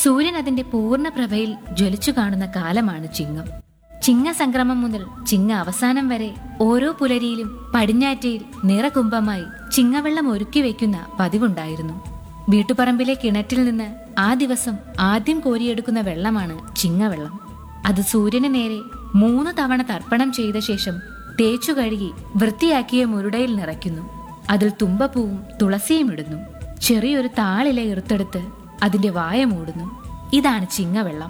സൂര്യൻ അതിന്റെ പൂർണ്ണ പ്രഭയിൽ ജ്വലിച്ചു കാണുന്ന കാലമാണ് ചിങ്ങം ചിങ്ങ സംക്രമം മുതൽ ചിങ്ങ അവസാനം വരെ ഓരോ പുലരിയിലും പടിഞ്ഞാറ്റയിൽ നിറകുംഭമായി ചിങ്ങവെള്ളം ഒരുക്കി വെക്കുന്ന പതിവുണ്ടായിരുന്നു വീട്ടുപറമ്പിലെ കിണറ്റിൽ നിന്ന് ആ ദിവസം ആദ്യം കോരിയെടുക്കുന്ന വെള്ളമാണ് ചിങ്ങവെള്ളം അത് സൂര്യന് നേരെ മൂന്ന് തവണ തർപ്പണം ചെയ്ത ശേഷം തേച്ചു കഴുകി വൃത്തിയാക്കിയ മുരുടയിൽ നിറയ്ക്കുന്നു അതിൽ തുമ്പപ്പൂവും തുളസിയും ഇടുന്നു ചെറിയൊരു താളില ഇറുത്തെടുത്ത് അതിന്റെ വായ മൂടുന്നു ഇതാണ് ചിങ്ങവെള്ളം